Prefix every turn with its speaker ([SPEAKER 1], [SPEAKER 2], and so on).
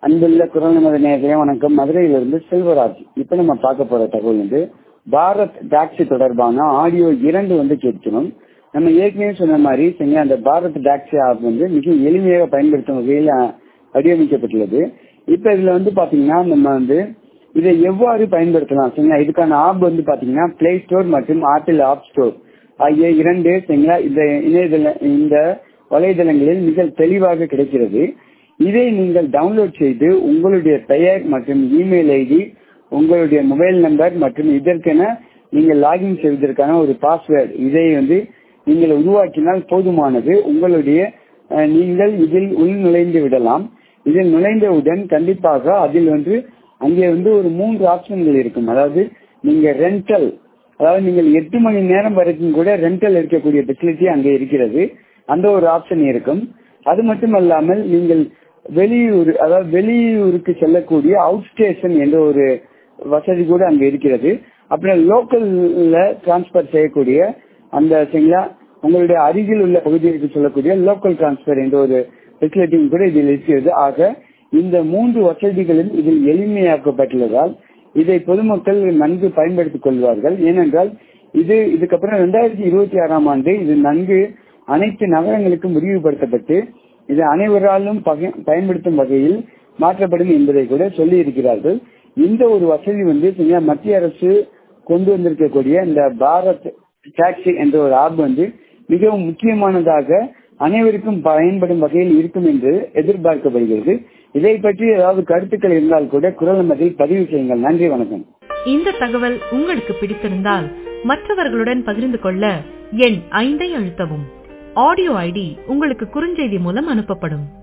[SPEAKER 1] அன்புள்ள குரல் நமது நேர்களே வணக்கம் மதுரையிலிருந்து செல்வராஜ் இப்ப நம்ம பார்க்க போற தகவல் வந்து பாரத் டாக்ஸி தொடர்பான ஆடியோ இரண்டு வந்து கேட்கணும் நம்ம ஏற்கனவே சொன்ன மாதிரி சரிங்க அந்த பாரத் டாக்ஸி ஆப் வந்து மிக எளிமையாக பயன்படுத்தும் வகையில் வடிவமைக்கப்பட்டுள்ளது இப்ப இதுல வந்து பாத்தீங்கன்னா நம்ம வந்து இதை எவ்வாறு பயன்படுத்தலாம் சரிங்களா இதுக்கான ஆப் வந்து பாத்தீங்கன்னா பிளே ஸ்டோர் மற்றும் ஆப்பிள் ஆப் ஸ்டோர் ஆகிய இரண்டு சரிங்களா இந்த இணையதள இந்த வலைதளங்களில் மிக தெளிவாக கிடைக்கிறது இதை நீங்கள் டவுன்லோட் செய்து உங்களுடைய பெயர் மற்றும் இமெயில் ஐடி உங்களுடைய மொபைல் நம்பர் மற்றும் இதற்கென நீங்கள் லாகின் செய்வதற்கான ஒரு பாஸ்வேர்டு இதை வந்து நீங்கள் உருவாக்கினால் போதுமானது உங்களுடைய நீங்கள் இதில் உள் நுழைந்து விடலாம் இதில் நுழைந்தவுடன் கண்டிப்பாக அதில் வந்து அங்கே வந்து ஒரு மூன்று ஆப்ஷன்கள் இருக்கும் அதாவது நீங்க ரெண்டல் அதாவது நீங்கள் எட்டு மணி நேரம் வரைக்கும் கூட ரெண்டல் இருக்கக்கூடிய ஃபெசிலிட்டி அங்கே இருக்கிறது அந்த ஒரு ஆப்ஷன் இருக்கும் அது மட்டும் அல்லாமல் நீங்கள் வெளியூர் அதாவது வெளியூருக்கு செல்லக்கூடிய அவுட் ஸ்டேஷன் என்ற ஒரு வசதி கூட அங்க இருக்கிறது அப்புறம் லோக்கல்ல டிரான்ஸ்பர் செய்யக்கூடிய அந்த சரிங்களா உங்களுடைய அருகில் உள்ள பகுதிகளுக்கு சொல்லக்கூடிய லோக்கல் டிரான்ஸ்பர் என்ற ஒரு ஃபெசிலிட்டியும் கூட இதில் இருக்கிறது ஆக இந்த மூன்று வசதிகளும் இதில் எளிமையாக்கப்பட்டுள்ளதால் இதை பொதுமக்கள் நன்கு பயன்படுத்திக் கொள்வார்கள் ஏனென்றால் இது இதுக்கப்புறம் இரண்டாயிரத்தி இருபத்தி ஆறாம் ஆண்டு இது நன்கு அனைத்து நகரங்களுக்கும் விரிவுபடுத்தப்பட்டு இது அனைவராலும் பயன்படுத்தும் வகையில் மாற்றப்படும் என்பதை கூட சொல்லி இருக்கிறார்கள் இந்த ஒரு வசதி வந்து மத்திய அரசு கொண்டு வந்திருக்கக்கூடிய இந்த பாரத் டாக்ஸி என்ற ஒரு ஆப் வந்து மிகவும் முக்கியமானதாக அனைவருக்கும் பயன்படும் வகையில் இருக்கும் என்று எதிர்பார்க்கப்படுகிறது இதை பற்றி ஏதாவது கருத்துக்கள் இருந்தால் கூட குரல் மதில் பதிவு செய்யுங்கள் நன்றி வணக்கம்
[SPEAKER 2] இந்த தகவல் உங்களுக்கு பிடித்திருந்தால் மற்றவர்களுடன் பகிர்ந்து கொள்ள எண் ஐந்தை அழுத்தவும் ஆடியோ ஐடி உங்களுக்கு குறுஞ்செய்தி மூலம் அனுப்பப்படும்